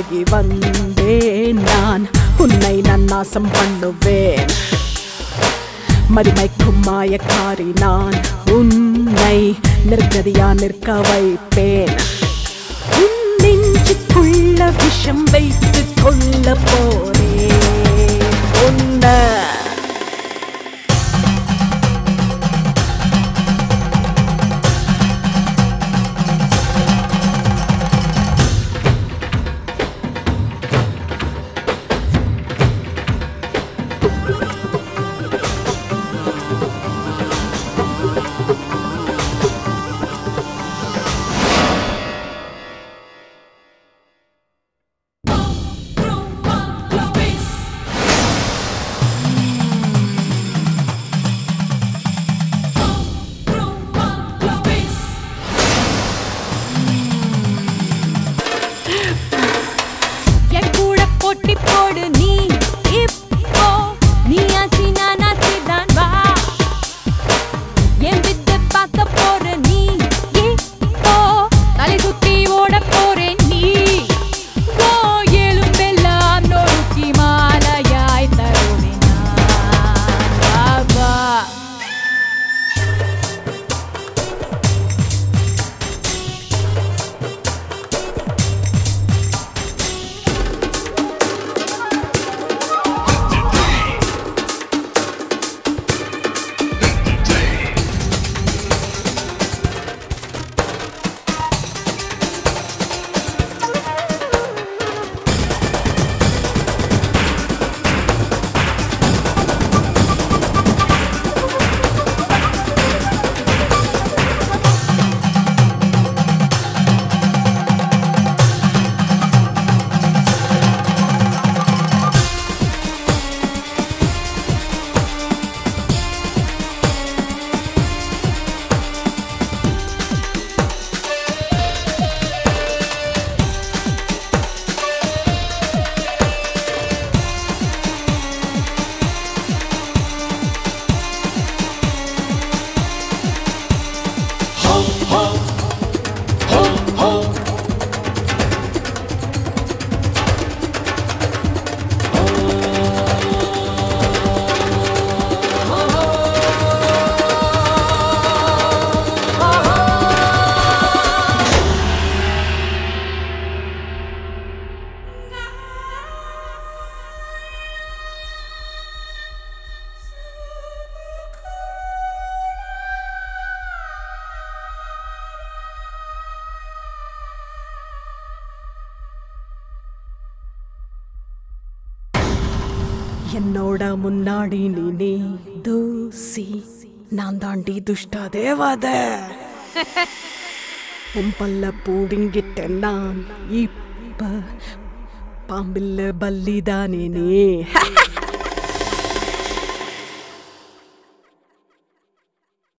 பழகி வந்தேன் நான் உன்னை நான் நாசம் பண்ணுவேன் மதிமைக்கும் மாயக்காரி நான் உன்னை நிர்கதியா நிற்க வைப்பேன் உன் நெஞ்சுக்குள்ள விஷம் வைத்து கொள்ள போறேன் உன்னை என் கூட போட்டி போடு நீ இப்போ நீ ஆச்சி நான் ஆச்சி தான் வா என் வித்து பார்க்க போற நீ இப்போ தலை சுத்தி ஓட போறேன் நீ ஓ எலும்பெல்லாம் நொறுக்கி மாலையாய் தருவேன் நான். வா வா என்னோட முன்னாடி நீ நீ தூசி நான் தாண்டி துஷ்ட தேவத உன் பல்ல பூடிங்கிட்ட நான் இப்ப பாம்பில்ல பல்லிதானே நீ